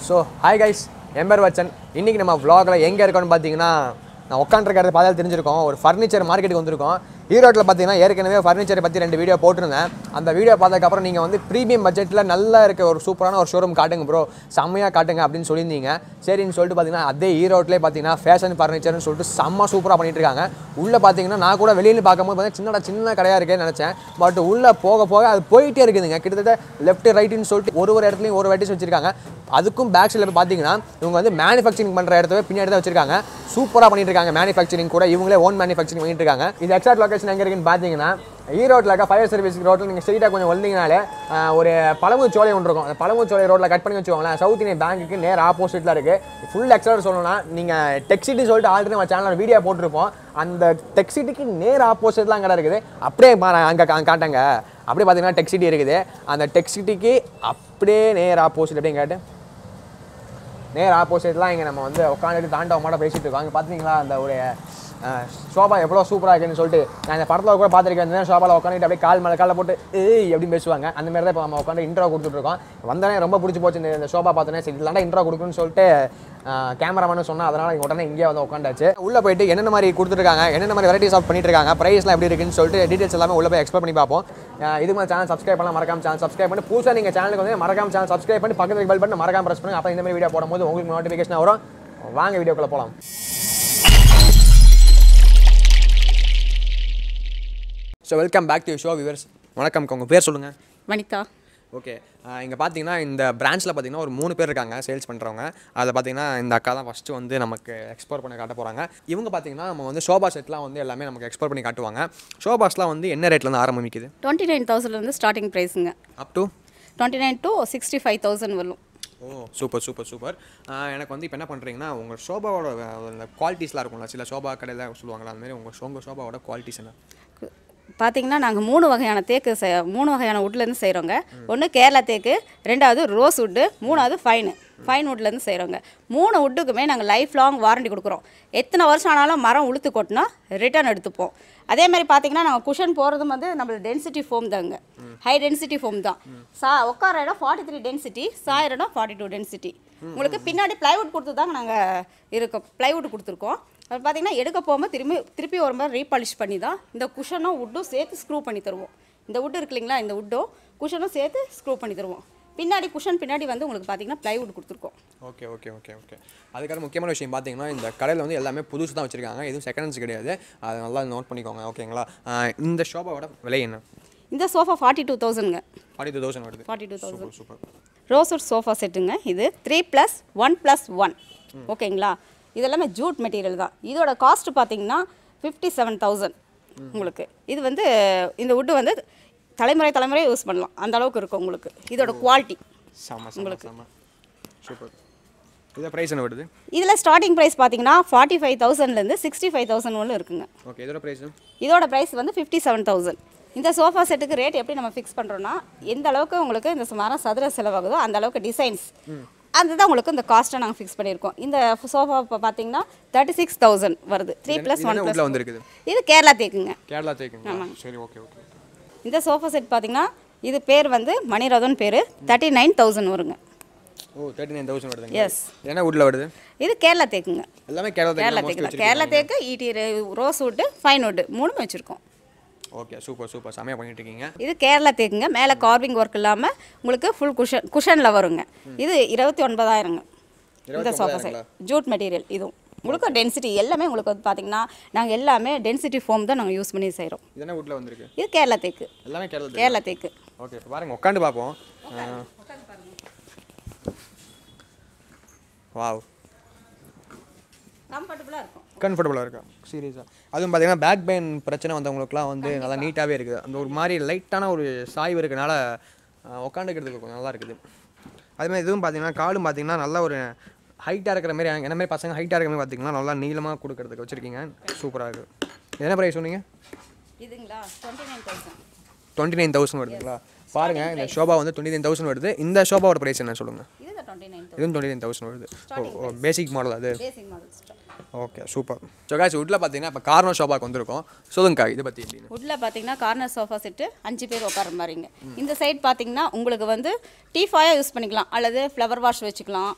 So hi guys என் பேர் வச்சன் இன்றைக்கி நம்ம vlogல எங்கே இருக்கோம்னு பார்த்தீங்கன்னா நான் உட்காந்துருக்கிறது பார்த்தாலும் தெரிஞ்சிருக்கோம் ஒரு ஃபர்னிச்சர் மார்க்கெட்டுக்கு வந்திருக்கோம் ஈரோட்டில் பார்த்தீங்கன்னா ஏற்கனவே ஃபர்னிச்சரை பற்றி ரெண்டு வீடியோ போட்டிருந்தேன் அந்த வீடியோ பார்த்ததுக்கப்புறம் நீங்கள் வந்து ப்ரீமியம் பட்ஜெட்டில் நல்லா இருக்க ஒரு சூப்பரான ஒரு ஷோரூம் காட்டுங்க ப்ரோ செம்மையாக காட்டுங்க அப்படின்னு சொல்லியிருந்தீங்க சரின்னு சொல்லிட்டு பார்த்தீங்கன்னா அதே ஈரோட்டிலே பார்த்தீங்கன்னா ஃபேஷன் ஃபர்னிச்சர்னு சொல்லிட்டு செம்ம சூப்பராக பண்ணிட்டு இருக்காங்க உள்ளே பார்த்தீங்கன்னா நான் கூட வெளியில் பார்க்கும்போது பார்த்தீங்கன்னா சின்னடா சின்ன கடையாக இருக்கேன்னு நினச்சேன் பட் உள்ளே போக போக அது போயிட்டே இருக்குதுங்க கிட்டத்தட்ட லெஃப்ட் ரைட்டுன்னு சொல்லிட்டு ஒரு ஒரு இடத்துலையும் ஒரு வெரைட்டிஸ் வச்சிருக்காங்க அதுக்கும் பேக் சைடில் போய் பார்த்தீங்கன்னா இவங்க வந்து மேனுஃபேக்சரிங் பண்ணுற இடத்துல பின்னாடி தான் வச்சிருக்காங்க சூப்பராக பண்ணிட்டு இருக்காங்க மேனுஃபேக்சரிங் கூட இவங்களே ஓன் மேனுஃபேக்சரிங் பண்ணிட்டு இருக்காங்க இது எக்ஸாக்ட் லொகேஷன் எங்கே இருக்குன்னு பார்த்தீங்கன்னா ஈரோட்டில் இருக்க ஃபயர் சர்வீஸ் ரோட்டில் நீங்கள் ஸ்ட்ரெயிட்டாக கொஞ்சம் வந்தீங்கனாலே ஆஹ், ஒரு பழமு சோலை ஒன்று இருக்கும் அந்த பழமு சோலை ரோட்டில் கட் பண்ணி வச்சுக்கோங்களேன் சவுத் இந்தியன் பேங்க்குக்கு நேர் ஆப்போசிட்டில் இருக்குது ஃபுல் எக்ஸாக்ட் சொல்லணும்னா நீங்கள் டெக்ஸிட்டி சொல்லிட்டு ஆல்ரெடி நம்ம சேனலில் வீடியோ போட்டிருப்போம் அந்த டெக்ஸிட்டிக்கு நேர் ஆப்போசிட்லாம் கடை இருக்குது அப்படியே அங்கே காட்டாங்க அப்படியே பார்த்தீங்கன்னா டெக்ஸிட்டி இருக்குது அந்த டெக்ஸிட்டிக்கு அப்படியே நேர் ஆப்போசிட் அப்படின்னு கேட்டு நேர் ஆப்போசிட்லாம் இங்கே நம்ம வந்து உட்காந்துட்டு தாண்டவ மாட்ட பேசிட்டு இருக்கோம் அங்கே பார்த்தீங்களா அந்த ஒரு அஹ், சோபா எவ்வளோ சூப்பராக இருக்குன்னு சொல்லிட்டு நான் இந்த படத்தில் கூட பார்த்துருக்கேன் இந்த சோபாவில் உட்காந்துட்டு அப்படியே கால் மேலே காலில் போட்டு ஏய் அப்படின்னு பேசுவாங்க அந்த மாதிரி தான் இப்போ நம்ம உட்காந்து இன்ட்ரோ கொடுத்துட்டு இருக்கோம் வந்தோடனே ரொம்ப பிடிச்சி போச்சு இந்த இந்த சோபா பார்த்தோன்னே சரி இல்லாண்டா இன்ட்ரோ கொடுக்குன்னு சொல்லிட்டு கேமராமேனு சொன்னால் அதனால் இங்கே உடனே இங்கேயே வந்து உட்காந்தாச்சு உள்ளே போயிட்டு என்னென்ன மாதிரி கொடுத்துருக்காங்க என்னென்ன மாதிரி வெரைட்டிஸ் ஆஃப் பண்ணிட்டு இருக்காங்க ப்ரைஸ்லாம் எப்படி இருக்குன்னு சொல்லிட்டு டீட்டெயில்ஸ் எல்லாமே உள்ள போய் எக்ஸ்ப்ளோர் பண்ணி பார்ப்போம் அஹ் இதுக்கு மேலே சேனல் சப்ஸ்கிரைப் பண்ணலாம் மறக்காம சேனல் சப்ஸ்கிரைப் பண்ணி புதுசாக நீங்கள் சேனலுக்கு வந்து மறக்காம சேனல் சப்ஸ்கிரைப் பண்ணி பக்கத்தில் பெல் பண்ணி மறக்காம ப்ரெஸ் பண்ணுங்க அப்போ இந்த மாதிரி வீடியோ போடும்போது உங்களுக்கு நோட்டிஃபிகேஷன் வரும் வாங்க வீடியோக்குள்ள போகலாம் so welcome back to show viewers வணக்கம் உங்கள் பேர் சொல்லுங்கள் வனிதா ஓகே இங்கே பார்த்தீங்கன்னா இந்த பிரான்ச்சில் பார்த்தீங்கன்னா ஒரு மூணு பேர் இருக்காங்க சேல்ஸ் பண்ணுறவங்க அதில் பார்த்தீங்கன்னா இந்த அக்கா தான் ஃபஸ்ட்டு வந்து நமக்கு எக்ஸ்போர்ட் பண்ணி காட்ட போகிறாங்க இவங்க பார்த்தீங்கன்னா நம்ம வந்து ஷோபா செட்லாம் வந்து எல்லாமே நமக்கு எக்ஸ்போர்ட் பண்ணி காட்டுவாங்க ஷோபாஸ்லாம் வந்து என்ன ரேட்லேருந்து ஆரம்பிக்குது டுவெண்ட்டி நைன் தௌசண்ட்லேருந்து ஸ்டார்டிங் ப்ரைஸுங்க up to twenty nine to sixty five thousand வரும் ஓ சூப்பர் சூப்பர் சூப்பர் எனக்கு வந்து இப்போ என்ன பண்ணுறீங்கன்னா உங்கள் ஷோபாவோட குவாலிட்டிஸ்லாம் இருக்கும்ல சில ஷோபா கடையில் சொல்லுவாங்களா அந்த மாதிரி உங்கள் உங்கள் ஷோபாவோட குவாலிட்டிஸ் என்ன பார்த்தீங்கன்னா நாங்கள் மூணு வகையான தேக்கு செய் மூணு வகையான வுட்லேருந்து செய்கிறோங்க ஒன்று கேரளா தேக்கு ரெண்டாவது ரோஸ் வுட்டு மூணாவது ஃபைனு ஃபைன் வுட்லேருந்து செய்கிறோங்க மூணு வுட்டுக்குமே நாங்கள் லைஃப் லாங் வாரண்டி கொடுக்குறோம் எத்தனை வருஷம் ஆனாலும் மரம் உளுத்து கொட்டினா ரிட்டர்ன் எடுத்துப்போம் அதே மாதிரி பார்த்தீங்கன்னா நாங்கள் குஷன் போகிறதும் வந்து நம்ம டென்சிட்டி ஃபோம் தாங்க ஹை டென்சிட்டி ஃபோம் தான் சா உட்கார இடம் ஃபார்ட்டி த்ரீ டென்சிட்டி சாயிர இடம் ஃபார்ட்டி டூ டென்சிட்டி உங்களுக்கு பின்னாடி ப்ளைவுட் கொடுத்து தாங்க நாங்கள் இருக்கோம் ப்ளைவுட் கொடுத்துருக்கோம் அது பார்த்தீங்கன்னா எடுக்க போகும்போது திரும்பி திருப்பி ஒரு மாதிரி ரீபாலிஷ் பண்ணி தான் இந்த குஷனும் வுட்டும் சேர்த்து ஸ்க்ரூ பண்ணி தருவோம் இந்த வுட் இருக்கு இல்லைங்களா இந்த வுட்டும் குஷனும் சேர்த்து ஸ்க்ரூ பண்ணி தருவோம் பின்னாடி குஷன் பின்னாடி வந்து உங்களுக்கு பார்த்தீங்கன்னா ப்ளைவுட் கொடுத்துருக்கோம் ஓகே ஓகே ஓகே ஓகே அதுக்கான முக்கியமான விஷயம் பார்த்தீங்கன்னா இந்த கடையில் வந்து எல்லாமே புதுசு தான் வச்சுருக்காங்க எதுவும் செகண்ட் ஹேண்ட்ஸ் கிடையாது அதை நல்லா நோட் பண்ணிக்கோங்க ஓகேங்களா ஆஹ் இந்த ஷோபாவோட விலை என்ன இந்த சோஃபா ஃபார்ட்டி டூ தௌசண்ட்ங்க ஃபார்ட்டி டூ தௌசண்ட் வருது forty two thousand super rosewood sofa செட்டுங்க இது three plus one plus one ஓகேங்களா இது எல்லாமே ஜூட் மெட்டீரியல் தான் இதோட காஸ்ட் பார்த்தீங்கன்னா ஃபிஃப்டி செவன் தௌசண்ட் உங்களுக்கு இது வந்து இந்த வுட்டு வந்து தலைமுறை தலைமுறை யூஸ் பண்ணலாம் அந்த அளவுக்கு இருக்கும் உங்களுக்கு இதோட குவாலிட்டி செம்ம செம்ம செம்ம சூப்பர் இதை ப்ரைஸ் என்ன வருது இதில் ஸ்டார்டிங் ப்ரைஸ் பார்த்தீங்கன்னா ஃபார்ட்டி ஃபைவ் தௌசண்ட்லேருந்து சிக்ஸ்டி ஃபைவ் தௌசண்ட் ஒன்று இருக்குங்க ஓகே இதோட ப்ரைஸ் இதோட ப்ரைஸ் வந்து ஃபிஃப்டி செவன் தௌசண்ட் இந்த சோஃபா செட்டுக்கு ரேட் எப்படி நம்ம ஃபிக்ஸ் பண்ணுறோன்னா எந்த அளவுக்கு உங்களுக்கு இந்த சுமாராக சதுர செலவாகுதோ அந்த அளவுக்கு டிசைன்ஸ் அதுதான் உங்களுக்கு இந்த காஸ்ட்டை நாங்கள் ஃபிக்ஸ் பண்ணியிருக்கோம் இந்த சோஃபா இப்போ பார்த்தீங்கன்னா தேர்ட்டி சிக்ஸ் தௌசண்ட் வருது த்ரீ ப்ளஸ் ஒன் உள்ள ப்ளஸ் வந்திருக்குது இது கேரளா தேக்குங்க கேரளா தேக்குங்க சரி ஓகே ஓகே இந்த சோஃபா செட் பார்த்தீங்கன்னா இது பேர் வந்து மணிரதன் பேர் தேர்ட்டி நைன் தௌசண்ட் வருங்க ஓ தேர்ட்டி நைன் தௌசண்ட் வருதுங்க எஸ் என்ன உள்ள வருது இது கேரளா தேக்குங்க எல்லாமே கேரளா கேரளா தேக்கு தேக்கு கேரளா தேக்கு ஈட்டி ரோஸ் வுட்டு ஃபைன் வுட்டு மூணுமே வச்சுருக்கோம் ஓகே சூப்பர் சூப்பர் செமையாக பண்ணிட்டு இருக்கீங்க இது கேரளா தேக்குங்க மேலே கார்விங் ஒர்க் இல்லாமல் உங்களுக்கு ஃபுல் குஷன் குஷனில் வருங்க இது இருபத்தி ஒன்பதாயிரங்க இந்த சோஃபா செட் ஜூட் மெட்டீரியல் இதுவும் உங்களுக்கு டென்சிட்டி எல்லாமே உங்களுக்கு வந்து பார்த்தீங்கன்னா நாங்கள் எல்லாமே டென்சிட்டி ஃபோம் தான் நாங்கள் யூஸ் பண்ணி செய்கிறோம் இது என்ன உள்ள வந்திருக்கு இது கேரளா தேக்கு எல்லாமே கேரளா தேக்கு கேரளா தேக்கு ஓகே பாருங்க உட்காந்து பார்ப்போம் வாவ் கம்ஃபர்டபுளாக இருக்கும் கம்ஃபர்டபுளாக இருக்கா சீரியஸாக அதுவும் பார்த்தீங்கன்னா பேக் பெயின் பிரச்சனை வந்தவங்களுக்குலாம் வந்து நல்லா நீட்டாகவே இருக்குது அந்த ஒரு மாதிரி லைட்டான ஒரு சாய்வு இருக்கனால உட்காந்துக்கிறதுக்கு கொஞ்சம் நல்லா இருக்குது அதே மாதிரி இதுவும் பார்த்தீங்கன்னா காலும் பார்த்தீங்கன்னா நல்லா ஒரு ஹைட்டாக இருக்கிற மாதிரி என்ன மாதிரி பசங்க ஹைட்டாக இருக்கிற மாதிரி பார்த்தீங்கன்னா நல்லா நீளமாக கொடுக்கறதுக்கு வச்சுருக்கீங்க சூப்பராக இருக்குது என்ன ப்ரைஸ் சொன்னீங்க இதுங்களா twenty nine thousand twenty nine thousand வருதுங்களா பாருங்கள் இந்த ஷோபா வந்து டுவெண்ட்டி நைன் தௌசண்ட் வருது இந்த ஷோபாவோட ப்ரைஸ் என்ன சொல்லுங்கள் இது டுவெண்ட்டி நைன் இதுவும் டுவெண்ட்டி நைன் தௌசண்ட் வருது ஓ பேசிக் மாடல் அது basic model okay super so காய்ச்சி வுட்டில் பார்த்தீங்கன்னா இப்போ கார்னர் ஷோபாக்கு வந்திருக்கோம் சொல்லுங்கக்கா இதை பற்றி எப்படின்னு வுட்டில் பார்த்தீங்கன்னா கார்னர் சோஃபா செட்டு அஞ்சு பேர் உட்கார மாதிரிங்க இந்த சைட் பார்த்தீங்கன்னா உங்களுக்கு வந்து டீ ஃபாயாக யூஸ் பண்ணிக்கலாம் அல்லது ஃப்ளவர் வாஷ் வச்சுக்கலாம்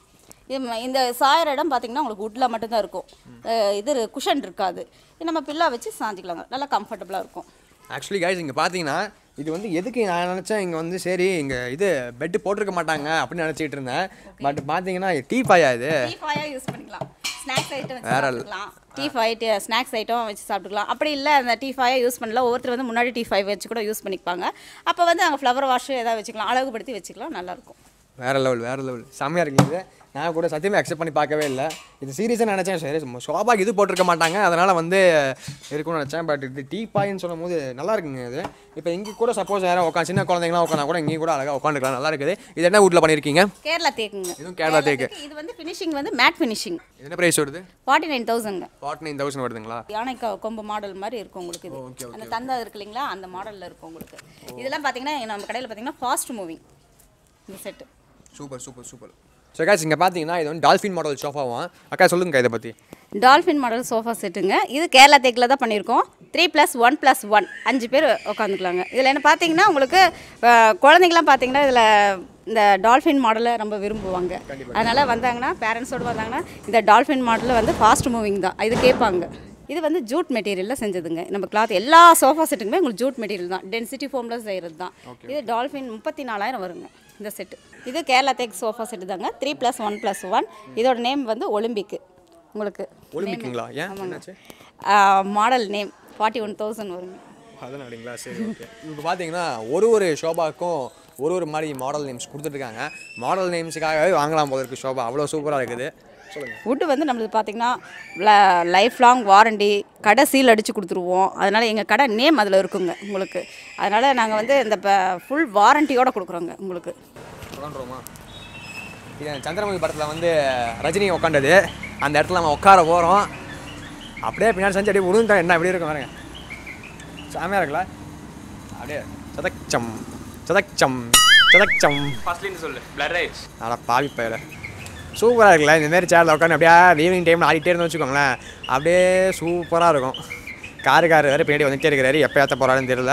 இது ம- இந்த சாயிற இடம் பார்த்தீங்கன்னா உங்களுக்கு உட்டில் மட்டும்தான் இருக்கும் அஹ் இது குஷன் இருக்காது இது நம்ம பில்லா வச்சு சாஞ்சிக்கலாங்க நல்லா கம்ஃபர்டபுளாக இருக்கும் ஆக்சுவலி கைஸ் இங்கே பார்த்தீங்கன்னா இது வந்து எதுக்கு நான் நினச்சேன் இங்கே வந்து சரி இங்கே இது பெட்டு போட்டிருக்க மாட்டாங்க அப்படின்னு நினச்சிட்டு இருந்தேன் பட் பார்த்தீங்கன்னா டீ பாயா இது டீ ஃபாயாக யூஸ் பண்ணிக்கலாம் ஸ்நாக்ஸ் ஐட்டம் வச்சு வேற சாப்பிட்டுக்கலாம் டீ ஃபைவ் ஸ்நாக்ஸ் ஐட்டம் வச்சு சாப்பிட்டுக்கலாம் அப்படி இல்லை அந்த டீ ஃபைவை யூஸ் பண்ணல ஒவ்வொருத்தர் வந்து முன்னாடி டீ ஃபைவ் வச்சு கூட யூஸ் பண்ணிப்பாங்க அப்போ வந்து அங்கே ஃப்ளவர் வாஷ் ஏதாவது வச்சுக்கலாம் அழகுபடுத்தி வச்சுக்கலாம் நல்லாயிருக்கும் வேற லெவல் வேற லெவல் செம்மையாக இருக்குது இது நான் கூட சத்தியமாக அக்செப்ட் பண்ணி பார்க்கவே இல்லை இது சீரியஸாக நினச்சேன் சரி ஷோபாக்கு இது போட்டிருக்க மாட்டாங்க அதனால் வந்து இருக்கும்னு நினச்சேன் பட் இது டீ பாயின்னு சொல்லும் போது நல்லா இருக்குங்க இது இப்போ இங்கே கூட சப்போஸ் யாரும் உட்காந்து சின்ன குழந்தைங்களாம் உட்காந்தா கூட இங்கேயும் கூட அழகாக உட்காந்துக்கலாம் நல்லா இருக்குது இது என்ன வீட்டில் பண்ணியிருக்கீங்க கேரளா தேக்குங்க இதுவும் கேரளா தேக்கு இது வந்து ஃபினிஷிங் வந்து மேட் ஃபினிஷிங் இது என்ன ப்ரைஸ் வருது ஃபார்ட்டி நைன் தௌசண்ட்ங்க ஃபார்ட்டி நைன் தௌசண்ட் வருதுங்களா யானை கொ- கொம்பு மாடல் மாதிரி இருக்கும் உங்களுக்கு இது அந்த தந்தா இருக்கு இல்லைங்களா அந்த மாடலில் இருக்கும் உங்களுக்கு இதெல்லாம் பார்த்தீங்கன்னா நம்ம கடையில் பார்த்தீங்கன்னா ஃபாஸ்ட் மூவிங் இந்த set super super super so காய்ச்சி இங்கே பார்த்தீங்கன்னா இது வந்து டால்ஃபின் மாடல் சோஃபாவும் அக்கா சொல்லுங்க இதை பற்றி டால்ஃபின் மாடல் சோஃபா செட்டுங்க இது கேரளா தேக்கில் தான் பண்ணியிருக்கோம் three plus one plus one அஞ்சு பேர் உட்காந்துக்கலாங்க இதில் என்ன பார்த்தீங்கன்னா உங்களுக்கு அஹ், குழந்தைங்களாம் பார்த்தீங்கன்னா இதில் இந்த டால்ஃபின் மாடலை ரொம்ப விரும்புவாங்க அதனால் வந்தாங்கன்னா பேரண்ட்ஸோடு வந்தாங்கன்னா இந்த டால்ஃபின் மாடலில் வந்து ஃபாஸ்ட் மூவிங் தான் இது கேட்பாங்க இது வந்து ஜூட் மெட்டீரியலில் செஞ்சதுங்க நம்ம கிளாத் எல்லா சோஃபா செட்டுக்குமே உங்களுக்கு ஜூட் மெட்டீரியல் தான் டென்சிட்டி ஃபோமில் செய்கிறது தான் இது டால்ஃபின் முப்பத்தி நாலாயிரம் வருங்க இந்த செட்டு இது கேரளா தேக் சோஃபா செட்டு தாங்க three plus one plus one இதோட நேம் வந்து ஒலிம்பிக்கு உங்களுக்கு ஒலிம்பிக்குங்களா ஏன் என்னாச்சு model name forty one thousand வருங்க அதனாலங்களா சரி ஓகே இப்போ பார்த்தீங்கன்னா ஒரு ஒரு ஷோபாக்கும் ஒரு ஒரு மாதிரி மாடல் நேம்ஸ் கொடுத்துட்ருக்காங்க மாடல் நேம்ஸுக்காகவே வாங்கலாம் போல இருக்குது ஷோபா அவ்வளோ சூப்பராக இருக்குது சொல்லுங்கள் வுட்டு வந்து நம்மளுக்கு பார்த்தீங்கன்னா லைஃப் லாங் வாரண்டி கடை சீல் அடித்து கொடுத்துருவோம் அதனால் எங்கள் கடை நேம் அதில் இருக்குங்க உங்களுக்கு அதனால் நாங்கள் வந்து இந்த ஃபுல் வாரண்டியோட கொடுக்குறோங்க உங்களுக்கு உட்காந்துருவோமா இது சந்திரமுகி படத்தில் வந்து ரஜினி உட்காண்டது அந்த இடத்துல நம்ம உட்கார போகிறோம் அப்படியே பின்னாடி செஞ்சு அப்படியே விழுந்தா என்ன எப்படி இருக்கும் பாருங்க சாமியாக இருக்குல்ல அப்படியே சதக்சம் சதக்சம் சதக்சம் ஃபர்ஸ்ட்லேருந்து சொல்லு பிளர் ஆயிடுச்சு அட பாவி பயில சூப்பராக இருக்குல்ல இந்த மாதிரி சேரில் உட்காந்து அப்படியே ஈவினிங் டைமில் ஆடிட்டே இருந்து வச்சுக்கோங்களேன் அப்படியே சூப்பராக இருக்கும் காரு காரு வேறு பின்னாடி வந்துட்டே இருக்கிறாரு எப்போ ஏற்ற போகிறாருன்னு தெரியல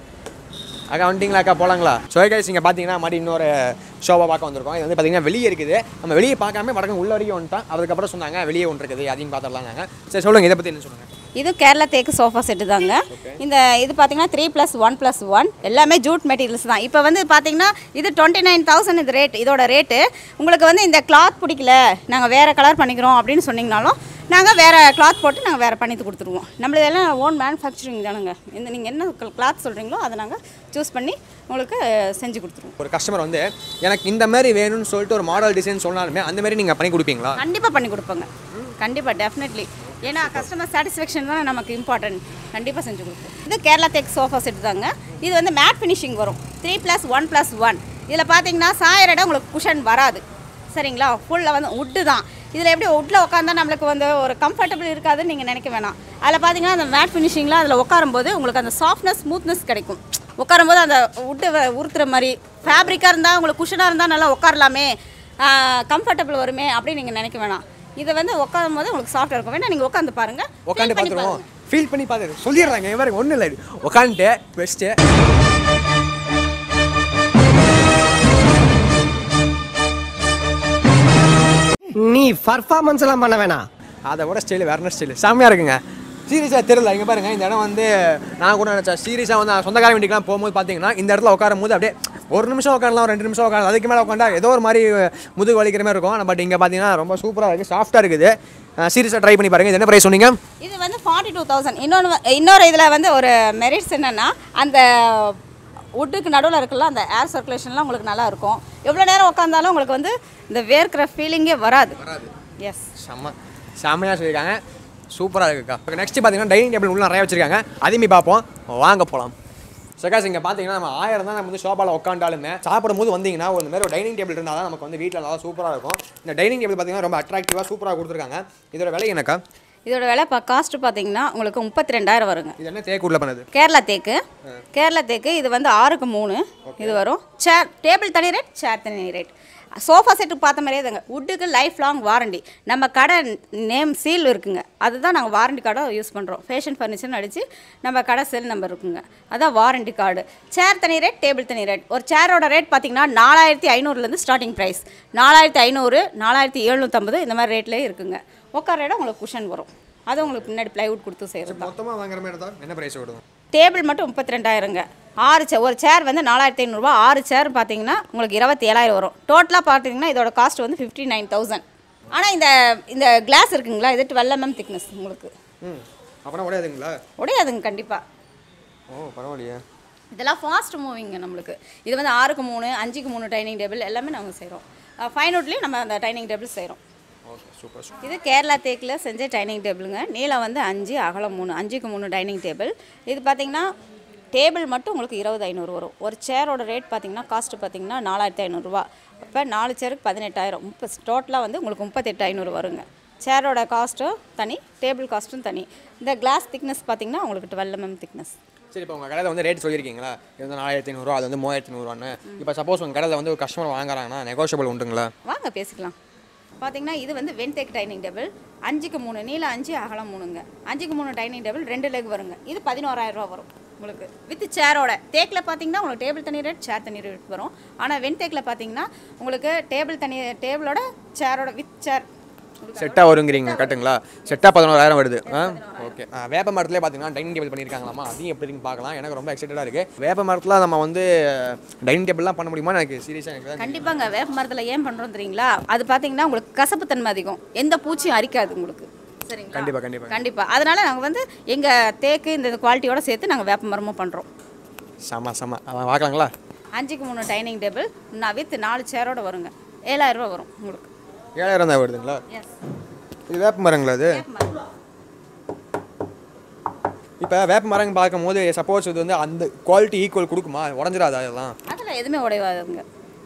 அக்கா வந்துட்டிங்களா அக்கா போகலாங்களா ஸோ கைஸ் இங்கே பார்த்தீங்கன்னா மறுபடியும் இன்னொரு ஷோவை பார்க்க வந்திருக்கோம் இது வந்து பார்த்தீங்கன்னா வெளியே இருக்குது நம்ம வெளியே பார்க்காம வடக்கம் உள்ள வரைக்கும் வந்துட்டோம் அதுக்கப்புறம் சொன்னாங்க வெளியே ஒன்று இருக்குது அதையும் பார்த்துடலாம் நாங்கள் சரி சொல்லுங்கள் இதை பற்றி என்ன சொல்லுங்கள் இது கேரளா தேக்கு சோஃபா செட்டு தாங்க இந்த இது பார்த்தீங்கன்னா three plus one plus one எல்லாமே ஜூட் மெட்டீரியல்ஸ் தான் இப்போ வந்து பார்த்தீங்கன்னா இது டுவெண்ட்டி நைன் தௌசண்ட் இது ரேட் இதோட ரேட்டு உங்களுக்கு வந்து இந்த கிளாத் பிடிக்கல நாங்கள் வேறு கலர் பண்ணிக்கிறோம் அப்படின்னு சொன்னீங்கனாலும் நாங்கள் வேறு கிளாத் போட்டு நாங்கள் வேறு பண்ணி கொடுத்துருவோம் நம்மளது எல்லாம் ஓன் மேனுஃபேக்சரிங் தானுங்க இந்த நீங்கள் என்ன கிளாத் சொல்கிறீங்களோ அதை நாங்கள் சூஸ் பண்ணி உங்களுக்கு செஞ்சு கொடுத்துருவோம் ஒரு கஸ்டமர் வந்து எனக்கு இந்த மாதிரி வேணும்னு சொல்லிட்டு ஒரு மாடல் டிசைன் சொன்னாலுமே அந்த மாதிரி நீங்கள் பண்ணி கொடுப்பீங்களா கண்டிப்பாக பண்ணி கொடுப்போங்க கண்டிப்பாக டெஃபினெட்லி ஏன்னா கஸ்டமர் சாட்டிஸ்ஃபேக்ஷன் தான் நமக்கு இம்பார்ட்டன்ட் கண்டிப்பாக செஞ்சு கொடுப்போம் இது கேரளா டெக் சோஃபா செட் தாங்க இது வந்து மேட் ஃபினிஷிங் வரும் three plus one plus one இதில் பார்த்தீங்கன்னா சாயிர இடம் உங்களுக்கு குஷன் வராது சரிங்களா ஃபுல்லாக வந்து உட்டு தான் இதில் எப்படி உட்டில் உட்காந்தா நம்மளுக்கு வந்து ஒரு கம்ஃபர்டபுள் இருக்காதுன்னு நீங்கள் நினைக்க வேணாம் அதில் பார்த்தீங்கன்னா அந்த மேட் ஃபினிஷிங்லாம் அதில் உட்காரும்போது உங்களுக்கு அந்த சாஃப்ட்னஸ் ஸ்மூத்னஸ் கிடைக்கும் உட்காரும்போது அந்த உட்டு உறுத்துற மாதிரி ஃபேப்ரிக்காக இருந்தால் உங்களுக்கு குஷனாக இருந்தால் நல்லா உட்காரலாமே கம்ஃபர்டபுள் வருமே அப்படின்னு நீங்கள் நினைக்க வேணாம் இதை வந்து உட்காரும் போது உங்களுக்கு சாஃப்டாக இருக்கும் வேணா நீங்கள் உட்காந்து பாருங்கள் உட்காந்து பார்த்துருவோம் ஃபீல் பண்ணி பார்த்து சொல்லிடுறாங்க இவன் பாருங்க ஒன்றும் இல்லை உட்காந்துட்டு பெஸ்ட்டு நீ பர்ஃபார்மன்ஸ் எல்லாம் பண்ண வேணாம் அதை விட ஸ்டைல் வேற ஸ்டைல் செம்மையாக இருக்குங்க சீரியஸாக தெரியல இங்கே பாருங்க இந்த இடம் வந்து நான் கூட நினச்சேன் சீரியஸாக வந்து நான் சொந்தக்கார வீட்டுக்குலாம் போகும்போது பார்த்தீங்கன்னா இந்த இடத்துல உட்காரும் போது அப்படியே ஒரு நிமிஷம் உட்காரலாம் ரெண்டு நிமிஷம் உட்காரலாம் அதுக்கு மேலே உட்காந்தா ஏதோ ஒரு மாதிரி முதுகு வலிக்கிற மாதிரி இருக்கும் பட் இங்கே பார்த்தீங்கன்னா ரொம்ப சூப்பராக இருக்குது சாஃப்ட்டாக இருக்குது சீரியஸாக ட்ரை பண்ணி பாருங்க இது என்ன ப்ரைஸ் சொன்னீங்க இது வந்து ஃபார்ட்டி டூ தௌசண்ட் இன்னொன்று இன்னொரு இதில் வந்து ஒரு மெரிட்ஸ் என்னென்னா அந்த உட்டுக்கு நடுவில் இருக்குல்ல அந்த ஏர் சர்க்குலேஷன்லாம் உங்களுக்கு நல்லா இருக்கும் எவ்வளோ நேரம் உட்காந்தாலும் உங்களுக்கு வந்து இந்த வேர்க்கிற ஃபீலிங்கே வராது எஸ் செம்ம செம்மையாக சொல்லியிருக்காங்க சூப்பராக இருக்குக்கா இப்போ நெக்ஸ்ட் பார்த்தீங்கன்னா டைனிங் டேபிள் உள்ள நிறைய வச்சிருக்காங்க அதையுமே பார்ப்போம் வாங்க போகலாம் சகாஸ் இங்கே பார்த்தீங்கன்னா நம்ம ஆயிரம் தான் நம்ம வந்து ஷோபாவில் உட்காண்டாலுமே சாப்பிடும் போது வந்தீங்கன்னா ஒரு மாதிரி ஒரு டைனிங் டேபிள் இருந்தால் தான் நமக்கு வந்து வீட்டில் நல்லா சூப்பராக இருக்கும் இந்த டைனிங் டேபிள் பார்த்தீங்கன்னா ரொம்ப அட்ராக்டிவாக சூப்பராக கொடுத்துருக்காங்க இதோட விலை என்னக்கா இதோட விலை இப்போ காஸ்ட் பார்த்தீங்கன்னா உங்களுக்கு முப்பத்தி ரெண்டாயிரம் வருங்க இது என்ன தேக்கூரில் பண்ணது கேரளா தேக்கு கேரளா தேக்கு இது வந்து ஆறுக்கு மூணு இது வரும் சேர் டேபிள் தனி ரேட் சேர் தனி ரேட் சோஃபா செட்டுக்கு பார்த்த மாதிரியே தாங்க வுட்டுக்கு லைஃப் லாங் வாரண்டி நம்ம கடை நேம் சீல் இருக்குங்க அதுதான் நாங்கள் வாரண்டி கார்டை யூஸ் பண்ணுறோம் ஃபேஷன் ஃபர்னிச்சர்னு அடித்து நம்ம கடை செல் நம்பர் இருக்குங்க அதான் வாரண்டி கார்டு சேர் தனி ரேட் டேபிள் தனி ரேட் ஒரு சேரோட ரேட் பார்த்தீங்கன்னா நாலாயிரத்தி ஐநூறுலேருந்து ஸ்டார்டிங் ப்ரைஸ் நாலாயிரத்தி ஐநூறு நாலாயிரத்தி எழுநூற்றம்பது இந்த மாதிரி ரேட்லேயே இருக்குங்க உட்கார இடம் உங்களுக்கு குஷன் வரும் அது உங்களுக்கு பின்னாடி ப்ளைவுட் கொடுத்து செய்கிறது தான் மொத்தமாக வாங்குற மாதிரி இருந்தால் என்ன ப்ரைஸ் விடுவோம் டேபிள் மட்டும் முப்பத்தி ரெண்டாயிரங்க ஆறு சே ஒரு சேர் வந்து நாலாயிரத்தி ஐநூறுரூவா ஆறு சேர் பார்த்தீங்கன்னா உங்களுக்கு இருபத்தி ஏழாயிரம் வரும் டோட்டலாக பார்த்தீங்கன்னா இதோட காஸ்ட் வந்து ஃபிஃப்டி நைன் தௌசண்ட் ஆனால் இந்த இந்த கிளாஸ் இருக்குங்களா இது டுவெல் எம்எம் திக்னஸ் உங்களுக்கு ம் அப்புறம் உடையாதுங்களா உடையாதுங்க கண்டிப்பாக ஓ பரவாயில்லையே இதெல்லாம் ஃபாஸ்ட் மூவிங்க நம்மளுக்கு இது வந்து ஆறுக்கு மூணு அஞ்சுக்கு மூணு டைனிங் டேபிள் எல்லாமே நாங்கள் செய்கிறோம் ஃபைவ் நோட்லேயும் நம்ம அந்த டைனிங் டேபிள் செய்கிறோம் ஓகே சூப்பர் இது கேரளா தேக்கில் செஞ்ச டைனிங் டேபிளுங்க நீளம் வந்து அஞ்சு அகலம் மூணு அஞ்சுக்கு மூணு டைனிங் டேபிள் இது பார்த்தீங்கன்னா டேபிள் மட்டும் உங்களுக்கு இருபது ஐநூறு வரும் ஒரு சேரோட ரேட் பார்த்தீங்கன்னா காஸ்ட்டு பார்த்தீங்கன்னா நாலாயிரத்தி ஐநூறுரூவா அப்போ நாலு சேருக்கு பதினெட்டாயிரம் முப்பது டோட்டலாக வந்து உங்களுக்கு முப்பத்தெட்டு ஐநூறு வருங்க சேரோட காஸ்ட்டும் தனி டேபிள் காஸ்ட்டும் தனி இந்த கிளாஸ் திக்னஸ் பார்த்தீங்கன்னா உங்களுக்கு டுவெல் எம்எம் திக்னஸ் சரி இப்போ உங்கள் கடையில் வந்து ரேட் சொல்லியிருக்கீங்களா இது வந்து நாலாயிரத்தி ஐநூறுரூவா அது வந்து மூவாயிரத்தி நூறுவான்னு இப்போ சப்போஸ் உங்கள் கடையில் வந்து ஒரு கஸ்டமர் வாங்குறாங்கன்னா நெகோஷியபிள் உண்டுங்களா வாங்க பேசிக்கலாம் பார்த்தீங்கன்னா இது வந்து வென்டெக் டைனிங் டேபிள் அஞ்சுக்கு மூணு நீளம் அஞ்சு அகலம் மூணுங்க அஞ்சுக்கு மூணு டைனிங் டேபிள் ரெண்டு லெக் வருங்க இது பதினோராயிரம் ரூபா வரும் உங்களுக்கு வித் சேரோட தேக்கில் பார்த்தீங்கன்னா உங்களுக்கு டேபிள் தனி ரேட் சேர் தனி ரேட் வரும் ஆனால் வென்டெக்கில் பார்த்தீங்கன்னா உங்களுக்கு டேபிள் தனி டேபிளோட சேரோட வித் சேர் செட்டாக வருங்கிறீங்க கட்டுங்களா செட்டாக பதினோராயிரம் வருது ஆ ஓகே வேப்ப மரத்துலேயே பார்த்தீங்கன்னா டைனிங் டேபிள் பண்ணியிருக்காங்களாமா அதையும் எப்படி இருக்குன்னு பார்க்கலாம் எனக்கு ரொம்ப எக்ஸைட்டடாக இருக்குது வேப்ப மரத்தில் நம்ம வந்து டைனிங் டேபிள்லாம் பண்ண முடியுமா எனக்கு சீரியஸாக எனக்கு தான் கண்டிப்பாங்க வேப்ப மரத்தில் ஏன் பண்ணுறோம் தெரியுங்களா அது பார்த்தீங்கன்னா உங்களுக்கு கசப்புத்தன்மை அதிகம் எந்த பூச்சியும் அரிக்காது உங்களுக்கு சரிங்களா கண்டிப்பாக கண்டிப்பாக கண்டிப்பாக அதனால நாங்கள் வந்து எங்கள் தேக்கு இந்த குவாலிட்டியோட சேர்த்து நாங்கள் வேப்ப மரமும் பண்ணுறோம் செம செம அவன் பார்க்கலாங்களா அஞ்சுக்கு மூணு டைனிங் டேபிள் நான் வித் நாலு சேரோட வருங்க ஏழாயிரம் ரூபா வரும் உங்களுக்கு ஏழாயிரம் தான் வருதுங்களா எஸ் இது வேப்ப மரங்களா அது இப்போ வேப்ப மரம் பார்க்கும்போது சப்போஸ் இது வந்து அந்த குவாலிட்டி ஈக்குவல் கொடுக்குமா உடஞ்சிடாதா அதெல்லாம் அதில் எதுவுமே உடையாதுங்க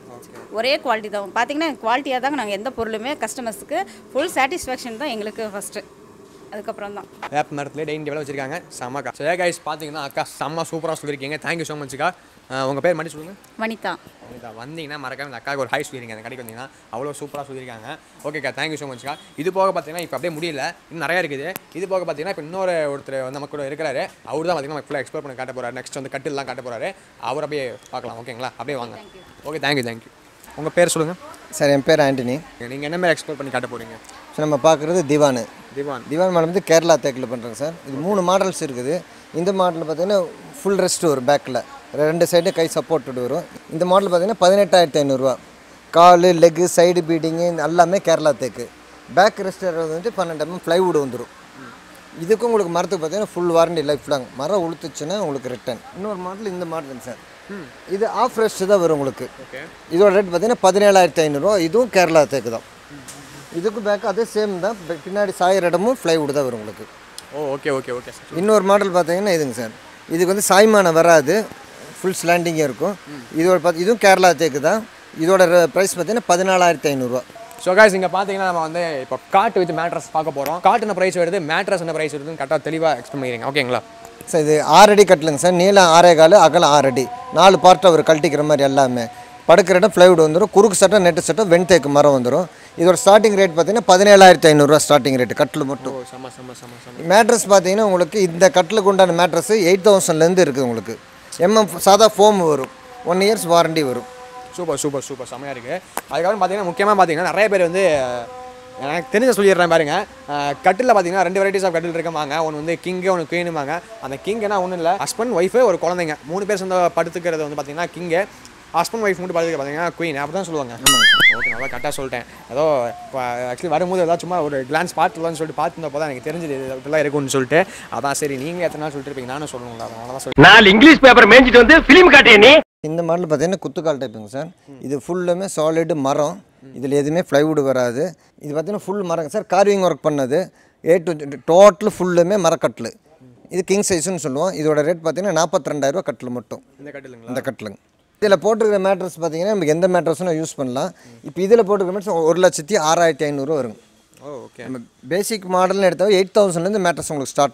ஒரே குவாலிட்டி தான் பார்த்தீங்கன்னா குவாலிட்டியாக தாங்க நாங்கள் எந்த பொருளுமே கஸ்டமர்ஸுக்கு ஃபுல் சாட்டிஸ்ஃபேக்ஷன் தான் எங்களுக்கு ஃபஸ்ட்டு அதுக்கப்புறம் தான் வேப்ப மரத்துலேயே டைனிங் டேபிள் வச்சிருக்காங்க செம்மக்கா சரி கைஸ் பார்த்தீங்கன்னா அக்கா செம்ம சூப்பராக சொல்லியிருக்கீங்க தேங்க்யூ ஸோ மச்க்கா உங்கள் பேர் மட்டும் சொல்லுங்கள் வனிதா இதை வந்தீங்கன்னா மறக்காம இந்த அக்காவுக்கு ஒரு ஹாய் சொல்லிருங்க அந்த கடைக்கு வந்தீங்கன்னா அவ்வளோ சூப்பராக சொல்லியிருக்காங்க ஓகேக்கா தேங்க்யூ ஸோ மச்க்கா இது போக பார்த்தீங்கன்னா இப்போ அப்படியே முடியல இன்னும் நிறையா இருக்குது இது போக பார்த்தீங்கன்னா இப்போ இன்னொரு ஒருத்தர் வந்து நம்ம கூட இருக்கிறாரு அவர் தான் பார்த்தீங்கன்னா ஃபுல்லாக எக்ஸ்ப்ளோர் பண்ணி காட்ட போகிறாரு நெக்ஸ்ட் வந்து கட்டில்லாம் காட்ட போகிறாரு அவர் அப்படியே பார்க்கலாம் ஓகேங்களா அப்படியே வாங்க ஓகே தேங்க்யூ தேங்க்யூ உங்கள் பேர் சொல்லுங்கள் சார் என் பேர் ஆண்டனி நீங்கள் என்ன மாதிரி எக்ஸ்ப்ளோர் பண்ணி காட்ட போகிறீங்க ஸோ நம்ம பார்க்குறது திவானு திவான் திவான் மாடல் வந்து கேரளா தேக்கில் பண்ணுறோங்க சார் இது மூணு மாடல்ஸ் இருக்குது இந்த மாடல் பார்த்தீங்கன்னா ஃபுல் ரெஸ்ட் வரும் பேக்கில் ரெண்டு சைடும் கை சப்போர்ட்டட் வரும் இந்த மாடல் பார்த்தீங்கன்னா பதினெட்டாயிரத்தி ஐநூறுரூவா கால் லெக்கு சைடு பீடிங்கு எல்லாமே கேரளா தேக்கு பேக் ரெஸ்டர் வந்து பன்னெண்டு எம்எம் ப்ளைவுட் வந்துடும் இதுக்கும் உங்களுக்கு மரத்துக்கு பார்த்தீங்கன்னா ஃபுல் வாரண்டி லைஃப் லாங் மரம் உளுத்துச்சுன்னா உங்களுக்கு ரிட்டர்ன் இன்னொரு மாடல் இந்த மாடல் சார் இது ஆஃப் ரெஸ்ட் தான் வரும் உங்களுக்கு ஓகே இதோட ரேட் பார்த்தீங்கன்னா பதினேழாயிரத்தி ஐநூறுரூவா இதுவும் கேரளா தேக்கு தான் இதுக்கும் பேக் அதே சேம் தான் பி- பின்னாடி சாயிற இடமும் ஃப்ளைவுட் தான் வரும் உங்களுக்கு oh okay okay okay sir இன்னொரு மாடல் பார்த்தீங்கன்னா இதுங்க சார் இதுக்கு வந்து சாய்மானம் வராது ஃபுல் ஸ்லாண்டிங்கே இருக்கும் இதோட பார்த்து இதுவும் கேரளா தேக்கு தான் இதோட ப்ரைஸ் பார்த்தீங்கன்னா பதினாலாயிரத்தி ஐநூறுரூவா ஸோ guys இங்கே பார்த்தீங்கன்னா நம்ம வந்து இப்போ காட்டு வித் மேட்ரஸ் பார்க்க போகிறோம் காட்டுன ப்ரைஸ் வருது மேட்ரஸ் என்ன ப்ரைஸ் வருதுன்னு கரெக்டாக தெளிவாக எக்ஸ்பிளைன் பண்ணிக்கிறீங்க ஓகேங்களா சார் இது ஆறு அடி கட்டலுங்க சார் நீளம் ஆறே கால் அகலம் ஆறு அடி நாலு பார்ட் அவர் கழட்டிக்கிற மாதிரி எல்லாமே படுக்கிற இடம் ஃப்ளைவுட் வந்துடும் குறுக்கு சட்டம் நெட்டு சட்டம் வெண்தேக்கு மரம் வந்துடும் இதோட ஸ்டார்டிங் ரேட் பார்த்தீங்கன்னா பதினேழாயிரத்தி ஐநூறுரூவா ஸ்டார்டிங் ரேட் கட்டில் மட்டும் ஓ செம்ம செம்ம செம்ம செம்ம மேட்ரஸ் பார்த்தீங்கன்னா உங்களுக்கு இந்த கட்டிலுக்கு உண்டான மேட்ரஸ் எயிட் தௌசண்ட்லேருந்து இருக்குது உங்களுக்கு எம்எம் சாதா ஃபோம் வரும் ஒன் இயர்ஸ் வாரண்டி வரும் சூப்பர் சூப்பர் சூப்பர் செம்மையாக இருக்குது அதுக்கப்புறம் பார்த்தீங்கன்னா முக்கியமாக பார்த்தீங்கன்னா நிறைய பேர் வந்து அஹ், எனக்கு தெரிஞ்ச சொல்லிடுறேன் பாருங்க அஹ், கட்டிலில் பார்த்தீங்கன்னா ரெண்டு வெரைட்டிஸ் ஆஃப் கட்டில் இருக்கமாங்க ஒன்று வந்து கிங்கு ஒன்று குயினுமாங்க அந்த கிங்கன்னா ஒன்றும் இல்லை ஹஸ்பண்ட் ஒய்ஃபு ஒரு குழந்தைங்க மூணு பேர் சொந்த படுத்துக்கிறது வந்து பார்த்தீங்கன்னா கிங்கு ஹஸ்பண்ட் ஒய்ஃப் மட்டும் படுத்துக்க பார்த்தீங்கன்னா குயின் அப்படி தான் சொல்லுவாங்க ஓகே நல்லா கரெக்டாக சொல்லிட்டேன் ஏதோ இப்போ ஆக்சுவலி வரும்போது ஏதாவது சும்மா ஒரு கிளான்ஸ் பார்த்துலாம்னு சொல்லிட்டு பார்த்துருந்தப்போ தான் எனக்கு தெரிஞ்சது இது இப்படிலாம் இருக்கும்னு சொல்லிட்டு அதான் சரி நீங்கள் எத்தனை நாள் சொல்லிட்டு இருப்பீங்க நானும் சொல்லணுங்களா அதனால தான் சொல்லி நாலு இங்கிலீஷ் பேப்பர் மேய்ஞ்சிட்டு வந்து பிலிம் காட்டிய நீ இந்த மாடல் பார்த்தீங்கன்னா குத்துக்கால் டைப்புங்க சார் இது ஃபுல்லுமே சாலிடு மரம் இதில் எதுவுமே ப்ளைவுட் வராது இது பார்த்தீங்கன்னா ஃபுல் மரம் சார் கார்விங் ஒர்க் பண்ணது ஏ டு டோட்டல் ஃபுல்லுமே மரக்கட்டில் இது கிங் சைஸ்னு சொல்லுவோம் இதோட ரேட் பார்த்தீங்கன்னா நாற்பத்தி ரெண்டாயிரரூவா கட்டில் மட்டும் இந்த கட்டிலுங்களா இந்த கட்டிலுங்க இதில் போட்டிருக்கிற மேட்ரஸ் பார்த்தீங்கன்னா நமக்கு எந்த மேட்ரஸும் யூஸ் பண்ணலாம் இப்போ இதில் போட்டிருக்கிற மேட்ரஸ் ஒரு லட்சத்தி ஆறாயிரத்தி ஐநூறுரூவா வருங்க ஓ ஓகே நம்ம பேசிக் மாடல்னு எடுத்தால் எயிட் தௌசண்ட்லேருந்து மேட்ரஸ் உங்களுக்கு ஸ்டார்ட் ஆகுது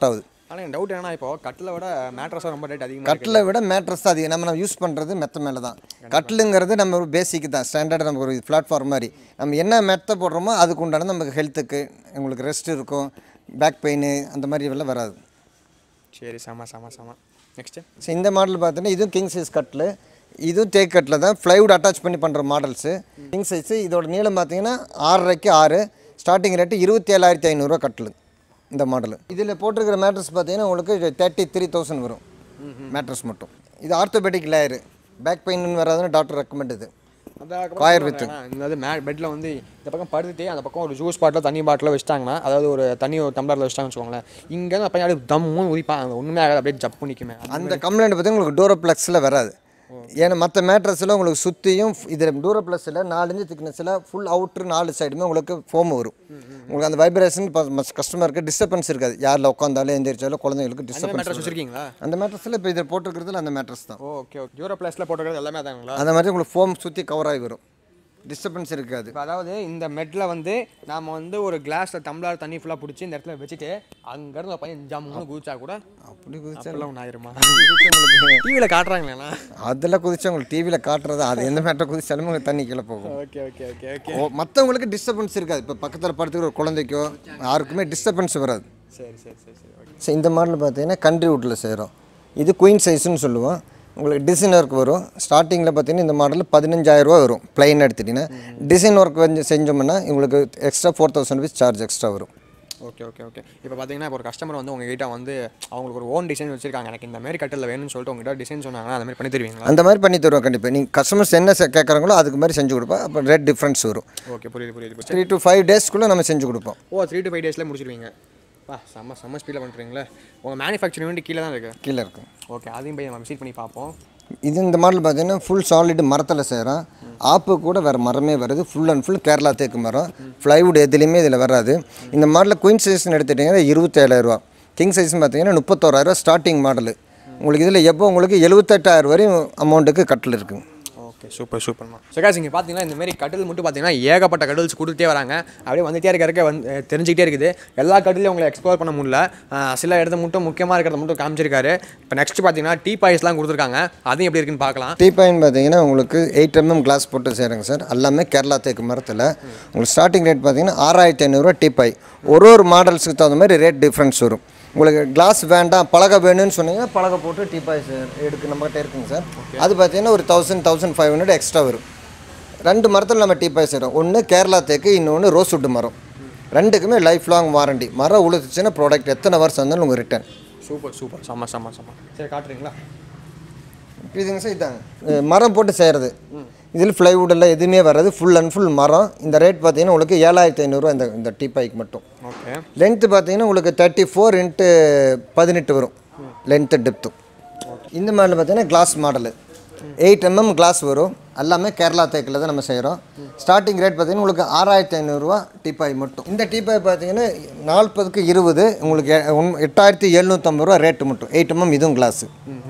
ஆனால் என் டவுட் என்னன்னா இப்போ கட்டில விட மேட்ரஸாக ரொம்ப ரேட் அதிகமாக கட்டிலை விட மேட்ரஸ் தான் அதிகம் நம்ம நம்ம யூஸ் பண்ணுறது மெத்த மேலே தான் கட்டிலுங்கிறது நம்ம ஒரு பேசிக் தான் ஸ்டாண்டர்ட் நம்ம ஒரு பிளாட்ஃபார்ம் மாதிரி நம்ம என்ன மெத்த போடுறோமோ அதுக்கு உண்டான நமக்கு ஹெல்த்துக்கு உங்களுக்கு ரெஸ்ட் இருக்கும் பேக் பெயின் அந்த மாதிரி எல்லாம் வராது சரி செம செம செம நெக்ஸ்ட்டு ஸோ இந்த மாடல் பார்த்தீங்கன்னா இதுவும் கிங் சைஸ் கட்டில் இதுவும் தேக் கட்டில் தான் ஃப்ளைவுட் அட்டாச் பண்ணி பண்ணுற மாடல்ஸு கிங் சைஸு இதோட நீளம் பார்த்தீங்கன்னா ஆறரைக்கு ஆறு ஸ்டார்டிங் ரேட்டு இருபத்தி ஏழாயிரத்தி ஐநூறுரூவா கட்டில் இந்த மாடல் இதில் போட்டிருக்கிற மேட்ரஸ் பார்த்தீங்கன்னா உங்களுக்கு தேர்ட்டி த்ரீ தௌசண்ட் வரும் மேட்ரஸ் மட்டும் இது ஆர்த்தோபெடிக் லேயரு பேக் பெயின் வராதுன்னு டாக்டர் ரெக்கமெண்ட் இது Coir with. அதாவது மே பெட்டில் வந்து இந்த பக்கம் படுத்துட்டு அந்த பக்கம் ஒரு ஜூஸ் பாட்டில் தண்ணி பாட்டில் வச்சிட்டாங்கன்னா அதாவது ஒரு தண்ணி ஒரு டம்ளரில் வச்சிட்டாங்கன்னு வச்சுக்கோங்களேன் இங்கே அந்த பையன் அப்படியே தம்முன்னு உரிப்பாங்க ஒன்றுமே ஆகாது அப்படியே ஜப்பு நிற்குமே அந்த கம்ப்ளைண்ட் பார்த்தீங்கன்னா உங்களுக்கு டூரோப்ளெக்ஸில் வராது ஏன்னா மற்ற மேட்ரஸில் உங்களுக்கு சுற்றியும் இதில் டூரோப்ளஸில் நாலு இன்ச்சு திக்னஸில் ஃபுல் அவுட்ரு நாலு சைடுமே உங்களுக்கு ஃபோம் வரும் உங்களுக்கு அந்த வைப்ரேஷன் கஸ்டமருக்கு டிஸ்டர்பன்ஸ் இருக்காது யாரில் உட்காந்தாலும் எந்திரிச்சாலும் குழந்தைங்களுக்கு மேட்ரஸ் டிஸ்டர்பன்ஸ் வச்சிருக்கீங்களா அந்த மேட்ரஸில் இப்போ இதில் போட்டிருக்கிறதுல அந்த மேட்ரஸ் தான் ஓகே ஓகே ஜூரோ ப்ளஸில் போட்டுக்கிறது எல்லாமே அதாங்களா அந்த மாதிரி உங்களுக்கு ஃபோம் சுற்றி கவர் ஆகி வரும் டிஸ்டர்பன்ஸ் இருக்காது இப்போ அதாவது இந்த மெட்டில் வந்து நாம வந்து ஒரு கிளாஸில் டம்ளர் தண்ணி ஃபுல்லாக பிடிச்சி இந்த இடத்துல வச்சுட்டு அங்கேருந்து பையன் ஜம்முன்னு குதிச்சா கூட அப்படி குதிச்சா அப்பெல்லாம் ஒன்று ஆயிருமா உங்களுக்கு டிவியில் காட்டுறாங்களேண்ணா அதில் குதிச்சா உங்களுக்கு டிவியில் காட்டுறது அது எந்த மேட்டர் குதிச்சாலுமே உங்களுக்கு தண்ணி கீழே போகும் okay okay okay okay oh மற்றவங்களுக்கு டிஸ்டர்பன்ஸ் இருக்காது இப்போ பக்கத்தில் படுத்துக்கிற ஒரு குழந்தைக்கோ யாருக்குமே டிஸ்டர்பன்ஸ் வராது சரி சரி சரி சரி ஓகே ஸோ இந்த மாடல் பார்த்தீங்கன்னா கண்ட்ரி வுட்டில் செய்கிறோம் இது குயின் சைஸ்னு சொல்லுவோம் உங்களுக்கு டிசைன் ஒர்க் வரும் ஸ்டார்டிங்கில் பார்த்தீங்கன்னா இந்த மாடல் பதினஞ்சாயிரரூவா வரும் ப்ளைன் எடுத்துட்டிங்கன்னா டிசைன் ஒர்க் வந்து செஞ்சோம்னா உங்களுக்கு extra four thousand rupees charge extra வரும் ஓகே ஓகே ஓகே இப்போ பார்த்தீங்கன்னா இப்போ ஒரு கஸ்டமர் வந்து உங்ககிட்ட வந்து அவங்களுக்கு ஒரு ஓன் டிசைன் வச்சிருக்காங்க எனக்கு இந்த மாதிரி கட்டில் வேணும்னு சொல்லிட்டு உங்ககிட்ட டிசைன் சொன்னாங்கன்னா அந்த மாதிரி பண்ணி தருவீங்களா அந்த மாதிரி பண்ணி தருவோம் கண்டிப்பாக நீங்கள் கஸ்டமர்ஸ் என்ன செ- கேட்குறாங்களோ அதுக்கு மாதிரி செஞ்சு கொடுப்போம் அப்போ ரேட் டிஃப்ரென்ஸ் வரும் ஓகே புரியுது புரியுது புரியுது த்ரீ டு ஃபைவ் டேஸ்க்குள்ளே நம்ம செஞ்சு கொடுப்போம் ஓ த்ரீ டு ஃபைவ் டேஸில் முடிச்சிருவீங்க வா செம்ம செம்ம ஸ்பீடில் பண்ணுறீங்களே உங்கள் மேனுஃபேக்சரிங் வந்து கீழே தான் இருக்குது கீழே இருக்கும் ஓகே அதையும் போய் நம்ம விசிட் பண்ணி பார்ப்போம் இது இந்த மாடல் பார்த்தீங்கன்னா ஃபுல் சாலிட் மரத்தில் செய்கிறோம் ஆப்பு கூட வேறு மரமே வருது ஃபுல் அண்ட் ஃபுல் கேரளா தேக்கு மரம் ஃப்ளைவுட் எதுலேயுமே இதில் வராது இந்த மாடலில் குயின் சைஸ்னு எடுத்துட்டிங்கன்னா இருபத்தேழாயிரரூவா கிங் சைஸ்னு பார்த்தீங்கன்னா முப்பத்தோராயிரரூவா ஸ்டார்டிங் மாடலு உங்களுக்கு இதில் எப்போ உங்களுக்கு எழுபத்தெட்டாயிரம் வரையும் அமௌண்ட்டுக்கு கட்டில் இருக்குங்க ஓகே சூப்பர் சூப்பர்மா சகாஸ் இங்கே பார்த்தீங்கன்னா இந்த மாதிரி கட்டில் மட்டும் பார்த்தீங்கன்னா ஏகப்பட்ட கட்டில்ஸ் கொடுத்துட்டே வராங்க அப்படியே வந்துட்டே இருக்க இருக்க வந்து அஹ், தெரிஞ்சுக்கிட்டே இருக்குது எல்லா கட்டிலையும் உங்களை எக்ஸ்ப்ளோர் பண்ண முடியல அஹ், சில இடத்த மட்டும் முக்கியமாக இருக்கிறத மட்டும் காமிச்சிருக்காரு இப்போ நெக்ஸ்ட் பார்த்தீங்கன்னா டீ பாய்ஸ்லாம் கொடுத்துருக்காங்க அதையும் எப்படி இருக்குன்னு பார்க்கலாம் டீ பாயிண்ட் பார்த்தீங்கன்னா உங்களுக்கு எயிட் எம்எம் கிளாஸ் போட்டு செய்கிறேங்க சார் எல்லாமே கேரளா தேக்கு மரத்தில் உங்களுக்கு ஸ்டார்டிங் ரேட் பார்த்தீங்கன்னா ஆறாயிரத்தி ஐநூறுரூவா டீ பாய் ஒரு ஒரு மாடல்ஸுக்கு தகுந்த மாதிரி ரேட் டிஃப்ரென்ஸ் வரும் உங்களுக்கு கிளாஸ் வேண்டாம் பலகை வேணும்னு சொன்னீங்கன்னா பலகை போட்டு டீ பாய் சார் எடுக்கு நம்மகிட்ட இருக்குங்க சார் அது பார்த்தீங்கன்னா ஒரு thousand thousand five hundred extra வரும் ரெண்டு மரத்தில் நம்ம டீ பாய் செய்கிறோம் ஒன்று கேரளா தேக்கு இன்னொன்று ரோஸ்வுட் மரம் ரெண்டுக்குமே லைஃப் லாங் வாரண்டி மரம் உழுத்துச்சுன்னா ப்ராடக்ட் எத்தனை வருஷம் இருந்தாலும் உங்களுக்கு ரிட்டர்ன் சூப்பர் சூப்பர் செம்ம செம்ம செம்ம சரி காட்டுறீங்களா இதுங்க சார் இதாங்க அஹ் மரம் போட்டு செய்கிறது இதில் plywood எல்லாம் எதுவுமே வராது ஃபுல் அண்ட் ஃபுல் மரம் இந்த ரேட் பார்த்தீங்கன்னா உங்களுக்கு ஏழாயிரத்தி ஐநூறுரூவா இந்த இந்த டீ பைக்கு மட்டும் ஓகே லென்த்து பார்த்தீங்கன்னா உங்களுக்கு தேர்ட்டி ஃபோர் இன்ட்டு பதினெட்டு வரும் லென்த்து டெப்த்து இந்த மாடல் பார்த்தீங்கன்னா glass model eight MM glass வரும் எல்லாமே கேரளா தேக்கில் தான் நம்ம செய்கிறோம் ஸ்டார்டிங் ரேட் பார்த்தீங்கன்னா உங்களுக்கு ஆறாயிரத்தி ஐநூறுரூவா டீப்பாய் மட்டும் இந்த டீப்பாய் பார்த்தீங்கன்னா நாற்பதுக்கு இருபது உங்களுக்கு எ- ஒன்- எட்டாயிரத்தி எழுநூற்றம்பது ரூபா ரேட்டு மட்டும் எயிட் எம்எம் இதுவும் கிளாஸு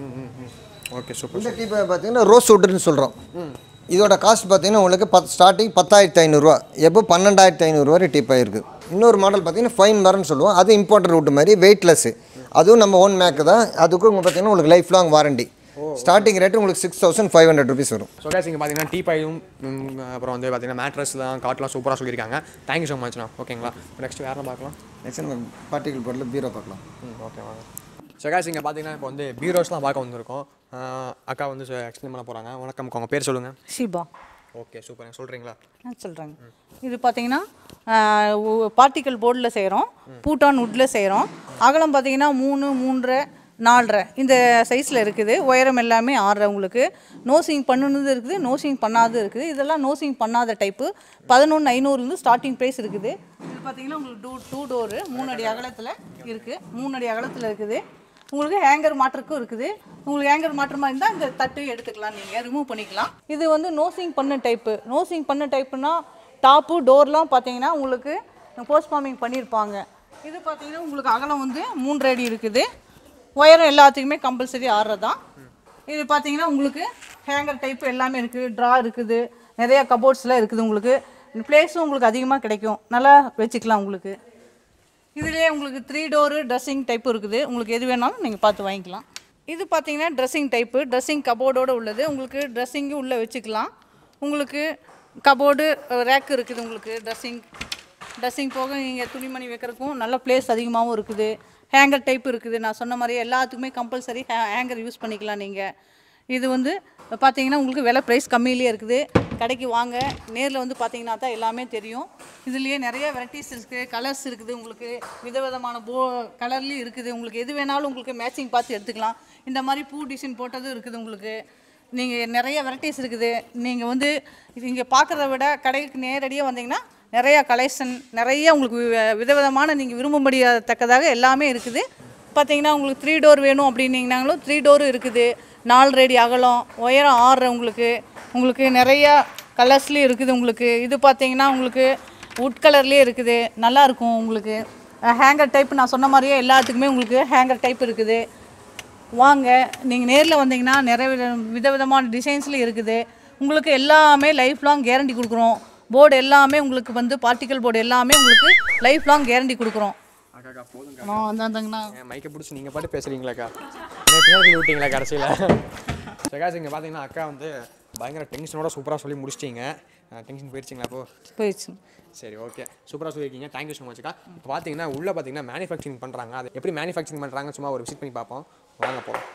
ஓகே சூப்பர் இந்த டீ பாய் பார்த்தீங்கன்னா ரோஸ் வுட்னு சொல்கிறோம் இதோட காஸ்ட் பார்த்தீங்கன்னா உங்களுக்கு பத் ஸ்டார்டிங் பத்தாயிரத்தி ஐநூறுரூவா எப்போ பன்னெண்டாயிரத்தி ஐநூறுரூவா வரை டீ பாய் இருக்குது இன்னொரு மாடல் பார்த்தீங்கன்னா ஃபைன் மரம்னு சொல்லுவோம் அது இம்போர்ட்டட் வுட் மாதிரி வெயிட்லெஸ் அதுவும் நம்ம ஓன் மேக்கு தான் அதுக்கும் உங்களுக்கு பார்த்தீங்கன்னா உங்களுக்கு life long warranty starting rate உங்களுக்கு six thousand five hundred rupees வரும் ஸோ கேஸ் இங்கே பார்த்தீங்கன்னா டீ பாயும் ம், அப்புறம் வந்து பார்த்தீங்கன்னா மேட்ரஸ்லாம் காட்லாம் சூப்பராக சொல்லியிருக்காங்க தேங்க்யூ ஸோ மச்ண்ணா ஓகேங்களா நெக்ஸ்ட் வேறு என்ன பார்க்கலாம் நெக்ஸ்ட் நம்ம பார்ட்டிகல் பொருள் பீரோ பார்க்கலாம் ம் ஓகே வாங்க ஸோ கேஸ் இங்கே பார்த்தீங்கன்னா இப்போ வந்து பீரோஸ்லாம் பார்க்க வந்திருக்கோம் ஆஹ் அக்கா வந்து எக்ஸ்பிளைன் பண்ண போகிறாங்க வணக்கம் உங்கள் பேர் சொல்லுங்கள் ஷிபா ஓகே சூப்பர் சொல்கிறீங்களா நான் சொல்கிறேங்க இது பார்த்தீங்கன்னா பார்ட்டிக்கல் போர்டில் செய்கிறோம் பூட்டான் வுட்டில் செய்கிறோம் அகலம் பார்த்தீங்கன்னா மூணு மூன்றரை நாலரை இந்த சைஸில் இருக்குது உயரம் எல்லாமே ஆறரை உங்களுக்கு நோசிங் பண்ணுனது இருக்குது நோசிங் பண்ணாதது இருக்குது இதெல்லாம் நோசிங் பண்ணாத டைப்பு பதினொன்று ஐநூறுலேருந்து ஸ்டார்டிங் ப்ரைஸ் இருக்குது இது பார்த்தீங்கன்னா உங்களுக்கு டூ டூ டோரு மூணு அடி அகலத்தில் இருக்குது மூணு அடி அகலத்தில் இருக்குது உங்களுக்கு ஹேங்கர் மாற்றுக்கும் இருக்குது உங்களுக்கு ஹேங்கர் மாற்று மாதிரி இருந்தால் இந்த தட்டு எடுத்துக்கலாம் நீங்கள் ரிமூவ் பண்ணிக்கலாம் இது வந்து நோசிங் பண்ண டைப்பு நோசிங் பண்ண டைப்புனா டாப்பு டோர்லாம் பார்த்தீங்கன்னா உங்களுக்கு போஸ்ட் ஃபார்மிங் பண்ணியிருப்பாங்க இது பார்த்தீங்கன்னா உங்களுக்கு அகலம் வந்து மூன்றரை அடி இருக்குது ஒயரம் எல்லாத்துக்குமே கம்பல்சரி ஆறுறதான் இது பார்த்தீங்கன்னா உங்களுக்கு ஹேங்கர் டைப் எல்லாமே இருக்குது ட்ரா இருக்குது நிறைய கபோர்ட்ஸ்லாம் இருக்குது உங்களுக்கு பிளேஸும் உங்களுக்கு அதிகமாக கிடைக்கும் நல்லா வச்சுக்கலாம் உங்களுக்கு இதுலேயே உங்களுக்கு த்ரீ டோரு ட்ரெஸ்ஸிங் டைப் இருக்குது உங்களுக்கு எது வேணாலும் நீங்கள் பார்த்து வாங்கிக்கலாம் இது பார்த்தீங்கன்னா ட்ரெஸ்ஸிங் டைப்பு ட்ரெஸ்ஸிங் கபோர்டோடு உள்ளது உங்களுக்கு ட்ரெஸ்ஸிங்கும் உள்ளே வச்சுக்கலாம் உங்களுக்கு கபோர்டு ரேக் இருக்குது உங்களுக்கு ட்ரெஸ்ஸிங் ட்ரெஸ்ஸிங் போக நீங்கள் துணிமணி வைக்கிறதுக்கும் நல்ல பிளேஸ் அதிகமாகவும் இருக்குது ஹேங்கர் டைப் இருக்குது நான் சொன்ன மாதிரி எல்லாத்துக்குமே கம்பல்சரி ஹேங்கர் யூஸ் பண்ணிக்கலாம் நீங்கள் இது வந்து பார்த்தீங்கன்னா உங்களுக்கு விலை ப்ரைஸ் கம்மியிலே இருக்குது கடைக்கு வாங்க நேரில் வந்து பார்த்தீங்கன்னா தான் எல்லாமே தெரியும் இதுலேயே நிறைய வெரைட்டிஸ் இருக்குது கலர்ஸ் இருக்குது உங்களுக்கு விதவிதமான போ கலர்லேயும் இருக்குது உங்களுக்கு எது வேணாலும் உங்களுக்கு மேட்சிங் பார்த்து எடுத்துக்கலாம் இந்த மாதிரி பூ டிசைன் போட்டதும் இருக்குது உங்களுக்கு நீங்கள் நிறைய வெரைட்டிஸ் இருக்குது நீங்கள் வந்து இது இங்கே பார்க்குறத விட கடைக்கு நேரடியாக வந்தீங்கன்னா நிறையா கலெக்ஷன் நிறைய உங்களுக்கு வி- விதவிதமான நீங்கள் விரும்பும்படியத்தக்கதாக எல்லாமே இருக்குது பார்த்தீங்கன்னா உங்களுக்கு த்ரீ டோர் வேணும் அப்படின்னீங்கனாலும் த்ரீ டோரும் இருக்குது நாலு ரெடி அகலம் உயரம் ஆறு உங்களுக்கு உங்களுக்கு நிறையா கலர்ஸ்லேயும் இருக்குது உங்களுக்கு இது பார்த்தீங்கன்னா உங்களுக்கு வுட் கலர்லேயே இருக்குது நல்லா இருக்கும் உங்களுக்கு ஹேங்கர் டைப் நான் சொன்ன மாதிரியே எல்லாத்துக்குமே உங்களுக்கு ஹேங்கர் டைப் இருக்குது வாங்க நீங்கள் நேரில் வந்தீங்கன்னா நிறைய வித விதவிதமான டிசைன்ஸ்லேயும் இருக்குது உங்களுக்கு எல்லாமே லைஃப் லாங் கேரண்டி கொடுக்குறோம் போர்டு எல்லாமே உங்களுக்கு வந்து பார்ட்டிக்கல் போர்டு எல்லாமே உங்களுக்கு லைஃப் லாங் கேரண்டி கொடுக்குறோம் அக்கா போதுங்க ஆ வந்தாங்கண்ணா என் மைக்கை பிடிச்சி நீங்கள் பாட்டு பேசுகிறீங்களாக்கா என்ன பின்னாடி விட்டீங்களா கடைசியில் சகாஸ் இங்கே பார்த்தீங்கன்னா அக்கா வந்து பயங்கர டென்ஷனோட சூப்பராக சொல்லி முடிச்சிட்டீங்க டென்ஷன் போயிடுச்சிங்களா அப்போ போயிடுச்சு சரி ஓகே சூப்பராக சொல்லியிருக்கீங்க தேங்க்யூ ஸோ மச்க்கா இப்போ பார்த்தீங்கன்னா உள்ளே பார்த்தீங்கன்னா மேனுஃபேக்சரிங் பண்ணுறாங்க அது எப்படி மேனுஃபேக்சரிங் பண்ணுறாங்க சும்மா ஒரு விசிட் பண்ணி பார்ப்போம் வாங்க போகிறோம்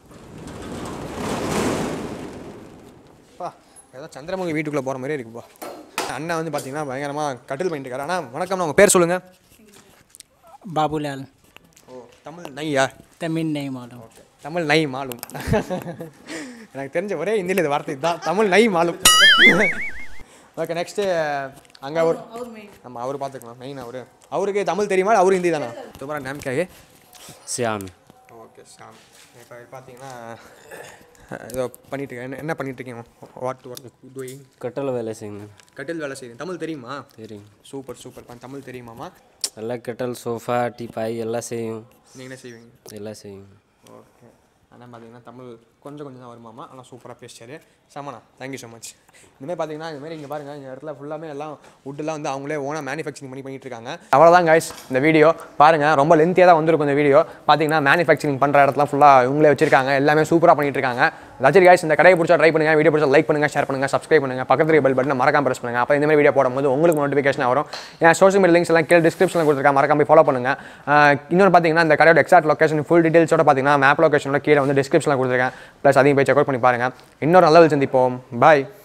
பா ஏதோ சந்திரமுகி வீட்டுக்குள்ளே போகிற மாதிரியே இருக்குப்பா அண்ணா வந்து பார்த்தீங்கன்னா பயங்கரமாக கட்டில் பண்ணிட்டு இருக்காரு ஆனால் வணக்கம் உங்கள் பேர் சொல்லுங்கள் बाबूलाल ஓ தமிழ் நையா तमिल नहीं मालूम தமிழ் நை மாலும் எனக்கு தெரிஞ்ச ஒரே ஹிந்தியில் இது வார்த்தை இதுதான் தமிழ் நை மாலும் ஓகே நெக்ஸ்ட்டு அங்கே அவர் நம்ம அவர் பார்த்துக்கலாம் மெயின் அவர் அவருக்கு தமிழ் தெரியுமா அவரு ஹிந்தி தானா சூப்பராக நேம் கேக்கு श्याम ஓகே சாம் இப்போ பார்த்தீங்கன்னா ஏதோ பண்ணிட்டு இருக்கேன் என்ன- என்ன பண்ணிட்டு இருக்கீங்க வாட் ஒர்க் டூயிங் கட்டளை வேலை செய்யணும் கட்டில் வேலை செய்யுங்க தமிழ் தெரியுமா தெரியும் சூப்பர் சூப்பர் தமிழ் தெரியுமாமா எல்லாம் கட்டல் சோஃபா டீப்பாய் எல்லாம் செய்யும் நீங்கள் என்ன செய்வீங்க எல்லாம் செய்யும் ஓகே ஆனால் பார்த்தீங்கன்னா தமிழ் கொஞ்சம் கொஞ்சம் தான் வருமாமா ஆனால் சூப்பராக பேசிச்சாரு சமணா தேங்க்யூ ஸோ மச் இந்தமாதிரி பார்த்தீங்கன்னா இதுமாரி இங்கே பாருங்கள் இந்த இடத்துல ஃபுல்லாமே எல்லாம் வுட்டெல்லாம் வந்து அவங்களே ஓனாக மேனுஃபேக்சரிங் பண்ணி பண்ணிட்டு இருக்காங்க அவ்வளோதான் கைஸ் இந்த வீடியோ பாருங்கள் ரொம்ப லென்த்தியாக தான் வந்திருக்கும் இந்த வீடியோ பார்த்தீங்கன்னா மேனுஃபேக்சரிங் பண்ணுற இடத்துல ஃபுல்லாக இவங்களே வச்சிருக்காங்க எல்லாமே சூப்பராக பண்ணிட்டு இருக்காங்க அதாச்சும் கைஸ் இந்த கடையை பிடிச்சா ட்ரை பண்ணுங்கள் வீடியோ பிடிச்சா லைக் பண்ணுங்கள் ஷேர் பண்ணுங்கள் சப்ஸ்கிரைப் பண்ணுங்கள் பக்கத்துல பெல் பட்டனை மறக்காம ப்ரெஸ் பண்ணுங்கள் அப்போ இந்த மாதிரி வீடியோ போடும்போது உங்களுக்கு நோட்டிஃபிகேஷன் வரும் என் சோஷியல் மீடியா லிங்க்ஸ் எல்லாம் கீழே டிஸ்கிரிப்ஷனில் கொடுத்துருக்கேன் மறக்காம ஃபாலோ பண்ணுங்கள் இன்னொன்று பார்த்தீங்கன்னா இந்த கடையோட எக்ஸாக்ட் லொகேஷன் ஃபுல் டீடைல்ஸோட பார்த்தீங்கன்னா மேப் லொகேஷனோட கீழே வந்து டிஸ்கிரிப்ஷனில் கொடுத்துருக்கேன் ப்ளஸ் அதையும் போய் செக் அவுட் பண்ணி பாருங்கள் இன்னொரு நல்ல சந்திப்போம் பாய்